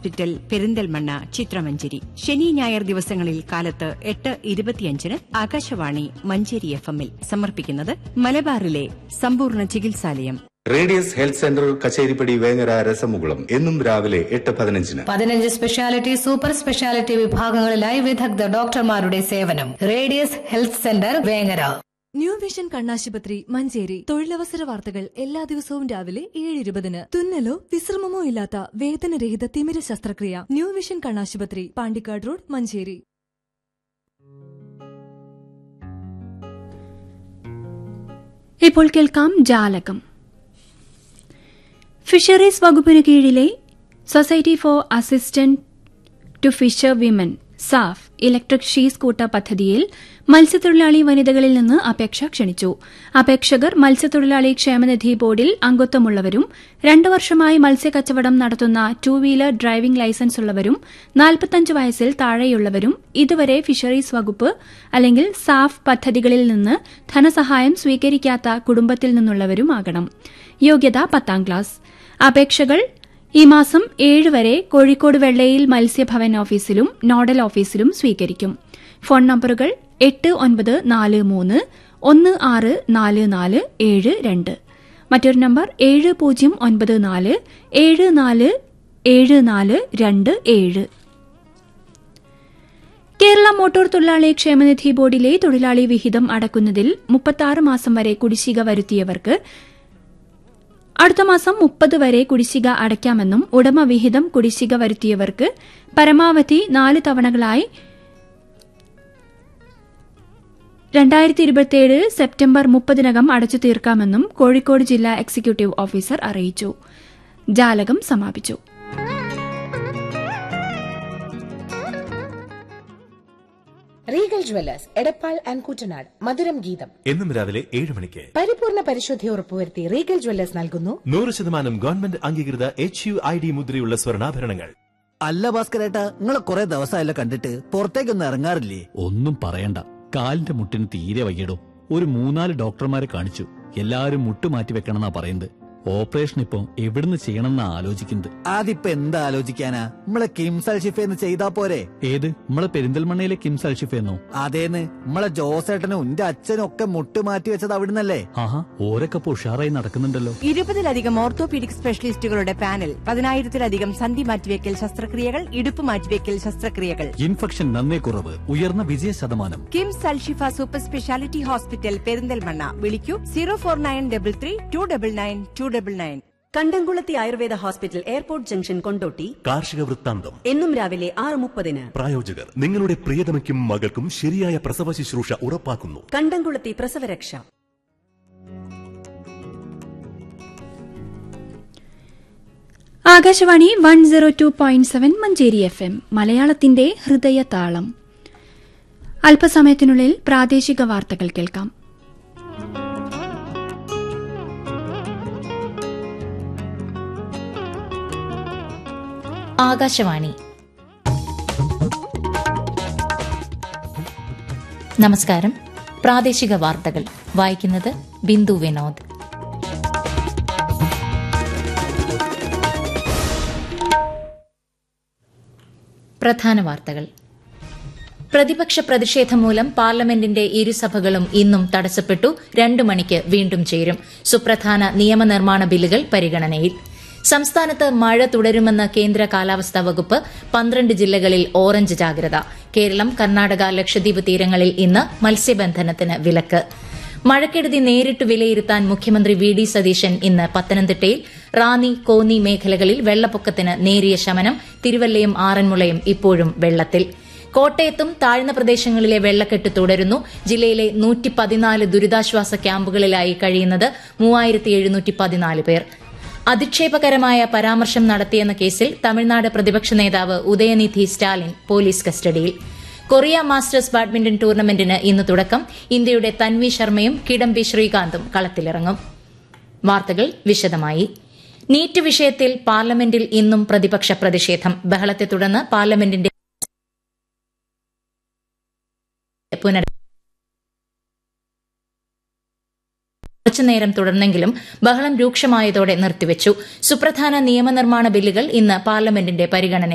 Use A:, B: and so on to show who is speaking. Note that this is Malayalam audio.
A: ഹോസ്പിറ്റൽ പെരിന്തൽമണ്ണ ചിത്രമഞ്ചേരി ശനി ഞായർ ദിവസങ്ങളിൽ കാലത്ത് എട്ട് ഇരുപത്തിയഞ്ചിന് ആകാശവാണി മഞ്ചേരി എഫ് എമ്മിൽ സമർപ്പിക്കുന്നത് മലബാറിലെ സമ്പൂർണ്ണ ചികിത്സാലയം
B: Radius health centre Kacheripady Vengara രസമുകുളം എന്നും രാവിലെ എട്ട് പതിനഞ്ചിന്
C: പതിനഞ്ച് സ്പെഷ്യാലിറ്റി സൂപ്പർ സ്പെഷ്യാലിറ്റി വിഭാഗങ്ങളിലായി വിദഗ്ധ ഡോക്ടർമാരുടെ സേവനം Radius health centre Vengara
D: new vision കണ്ണാശുപത്രി മഞ്ചേരി തൊഴിലവസര വാർത്തകൾ എല്ലാ ദിവസവും രാവിലെ ഏഴ് ഇരുപതിന് തുന്നലോ വിശ്രമമോ ഇല്ലാത്ത വേദനരഹിത തിമിര ശസ്ത്രക്രിയ ന്യൂ വിഷൻ കണ്ണാശുപത്രി പാണ്ടിക്കാട് റോഡ് മഞ്ചേരി
E: ഇപ്പോൾ കേൾക്കാം ജാലകം ഫിഷറീസ് വകുപ്പിനു കീഴിലെ society for assistant to fisher women SAF electric she scooter പദ്ധതിയിൽ മത്സ്യത്തൊഴിലാളി വനിതകളിൽ നിന്ന് അപേക്ഷ ക്ഷണിച്ചു അപേക്ഷകർ മത്സ്യത്തൊഴിലാളി ക്ഷേമനിധി ബോർഡിൽ അംഗത്വമുള്ളവരും രണ്ടു വർഷമായി മത്സ്യക്കച്ചവടം നടത്തുന്ന ടു വീലർ ഡ്രൈവിംഗ് ലൈസൻസ് ഉള്ളവരും നാൽപ്പത്തഞ്ച് വയസ്സിൽ താഴെയുള്ളവരും ഇതുവരെ ഫിഷറീസ് വകുപ്പ് അല്ലെങ്കിൽ സാഫ് പദ്ധതികളിൽ നിന്ന് ധനസഹായം സ്വീകരിക്കാത്ത കുടുംബത്തിൽ നിന്നുള്ളവരുമാകണം യോഗ്യത പത്താം ക്ലാസ് അപേക്ഷകൾ ഈ മാസം ഏഴ് വരെ കോഴിക്കോട് വെള്ളയിൽ മത്സ്യഭവൻ ഓഫീസിലും നോഡൽ ഓഫീസിലും സ്വീകരിക്കും ഫോൺ നമ്പറുകൾ എട്ട് ഒൻപത് നാല് മൂന്ന് ഒന്ന് ആറ് നാല് നാല് ഏഴ് രണ്ട് മറ്റൊരു നമ്പർ ഏഴ് പൂജ്യം ഒൻപത് നാല് ഏഴ് നാല് ഏഴ് നാല് രണ്ട് ഏഴ് കേരള മോട്ടോർ തൊഴിലാളി ക്ഷേമനിധി ബോർഡിലെ തൊഴിലാളി വിഹിതം അടക്കുന്നതിൽ മുപ്പത്താറ് മാസം വരെ കുടിശ്ശിക വരുത്തിയവർക്ക് അടുത്ത മാസം മുപ്പത് വരെ കുടിശ്ശിക അടയ്ക്കാമെന്നും ഉടമ വിഹിതം കുടിശ്ശിക വരുത്തിയവർക്ക് പരമാവധി നാല് തവണകളായി രണ്ടായിരത്തി ഇരുപത്തിയേഴ് സെപ്റ്റംബർ മുപ്പതിനകം അടച്ചു തീർക്കാമെന്നും കോഴിക്കോട് ജില്ലാ എക്സിക്യൂട്ടീവ് ഓഫീസർ അറിയിച്ചു ജാലകം സമാപിച്ചു
F: Regal jewellers Edappal and Koottanad മധുരം ഗീതം
G: എന്നും രാവിലെ ഏഴ് മണിക്ക്
F: പരിപൂർണ പരിശുദ്ധി ഉറപ്പുവരുത്തി റീഗൽ ജ്വല്ലേഴ്സ് നൽകുന്നു
G: നൂറ് ശതമാനം ഗവൺമെന്റ് അംഗീകൃത എച്ച് യു ഐ ഡി മുദ്രയുള്ള സ്വർണ്ണാഭരണങ്ങൾ
H: അല്ല ഭാസ്കരേട്ടാ നിങ്ങളെ കുറെ ദിവസമായല്ലോ കണ്ടിട്ട് പുറത്തേക്കൊന്നും ഇറങ്ങാറില്ലേ
I: ഒന്നും പറയണ്ട കാലിന്റെ മുട്ടിന് തീരെ വയ്യടോ ഒരു മൂന്നാല് ഡോക്ടർമാരെ കാണിച്ചു എല്ലാരും മുട്ട് മാറ്റി വെക്കണമെന്നാ പറയുന്നത് ഓപ്പറേഷൻ ഇപ്പം എവിടുന്ന് ചെയ്യണമെന്നാ ആലോചിക്കുന്നത്
H: അതിപ്പോ എന്താ ആലോചിക്കാനാ നമ്മളെ കിംസൽ ഷിഫേന്ന് ചെയ്താ പോരെ
I: ഏത് നമ്മളെ പെരിന്തൽമണ്ണയിലെ കിംസ് അൽഷിഫെന്നോ
H: അതേന്ന് നമ്മളെ ജോസേട്ടനും എന്റെ അച്ഛനും ഒക്കെ മുട്ട് മാറ്റി വെച്ചത് അവിടുന്നല്ലേ
I: ആഹാ ഓരൊക്കെ ഇപ്പൊ ഉഷാറായി നടക്കുന്നുണ്ടല്ലോ
A: ഇരുപതിലധികം ഓർത്തോപീഡിക് സ്പെഷ്യലിസ്റ്റുകളുടെ പാനൽ പതിനായിരത്തിലധികം സന്ധി മാറ്റിവെക്കൽ ശസ്ത്രക്രിയകൾ ഇടുപ്പ് മാറ്റിവെക്കൽ ശസ്ത്രക്രിയകൾ
I: ഇൻഫെക്ഷൻ നന്നേ കുറവ് ഉയർന്ന വിജയ ശതമാനം
A: KIMS Alshifa super speciality hospital Perinthalmanna വിളിക്കൂ zero four nine double three two double nine two double nine
J: Kandamkulathi Ayurveda hospital airport junction Kondotty
G: കാർഷിക വൃത്താന്തം
J: എന്നും രാവിലെ ആറ് മുപ്പതിന്
G: പ്രായോജകർ നിങ്ങളുടെ പ്രിയതമയ്ക്കും മകൾക്കും ശരിയായ പ്രസവ ശുശ്രൂഷ ഉറപ്പാക്കുന്നു
J: കണ്ടംകുളത്തി പ്രസവരക്ഷ
E: Akashvani one zero two point seven Manjeri F M മലയാളത്തിന്റെ ഹൃദയതാളം അല്പസമയത്തിനുള്ളിൽ പ്രാദേശിക വാർത്തകൾ കേൾക്കാം
K: ആകാശവാണി നമസ്കാരം പ്രാദേശിക വാർത്തകൾ വായിക്കുന്നത് ബിന്ദു വിനോദ് പ്രധാന വാർത്തകൾ പ്രതിപക്ഷ പ്രതിഷേധം മൂലം പാർലമെന്റിന്റെ ഇരുസഭകളും ഇന്നും തടസ്സപ്പെട്ടു രണ്ടു മണിക്ക് വീണ്ടും ചേരും സുപ്രധാന നിയമനിർമ്മാണ ബില്ലുകൾ പരിഗണനയിൽ സംസ്ഥാനത്ത് മഴ തുടരുമെന്ന് കേന്ദ്ര കാലാവസ്ഥാ വകുപ്പ് പന്ത്രണ്ട് ജില്ലകളിൽ ഓറഞ്ച് ജാഗ്രത കേരളം കർണാടക ലക്ഷദ്വീപ് തീരങ്ങളിൽ ഇന്ന് മത്സ്യബന്ധനത്തിന് വിലക്ക് മഴക്കെടുതി നേരിട്ട് വിലയിരുത്താൻ മുഖ്യമന്ത്രി വി ഡി സതീശൻ ഇന്ന് പത്തനംതിട്ടയിൽ റാന്നി കോന്നി മേഖലകളിൽ വെള്ളപ്പൊക്കത്തിന് നേരിയ ശമനം തിരുവല്ലയും ആറന്മുളയും ഇപ്പോഴും വെള്ളത്തിൽ കോട്ടയത്തും താഴ്ന്ന പ്രദേശങ്ങളിലെ വെള്ളക്കെട്ട് തുടരുന്നു ജില്ലയിലെ നൂറ്റി പതിനാല് ദുരിതാശ്വാസ ക്യാമ്പുകളിലായി കഴിയുന്നത് മൂവായിരത്തി എഴുന്നൂറ്റി പതിനാല് പേർ അധിക്ഷേപകരമായ പരാമർശം നടത്തിയെന്ന കേസിൽ തമിഴ്നാട് പ്രതിപക്ഷ നേതാവ് ഉദയനിധി സ്റ്റാലിൻ പോലീസ് കസ്റ്റഡിയിൽ കൊറിയ മാസ്റ്റേഴ്സ് ബാഡ്മിന്റൺ ടൂർണമെന്റിന് ഇന്ന് തുടക്കം ഇന്ത്യയുടെ തൻവി ശർമ്മയും കിഡംബി ശ്രീകാന്തും കളത്തിലിറങ്ങും വാർത്തകൾ വിശദമായി നീറ്റ് വിഷയത്തിൽ പാർലമെന്റിൽ ഇന്നും പ്രതിപക്ഷ പ്രതിഷേധം ബഹളത്തെ തുടർന്ന് പാർലമെന്റിന്റെ പുനർ കുറച്ചുനേരം തുടർന്നെങ്കിലും ബഹളം രൂക്ഷമായതോടെ നിർത്തിവച്ചു സുപ്രധാന നിയമനിർമ്മാണ ബില്ലുകൾ ഇന്ന് പാർലമെന്റിന്റെ പരിഗണന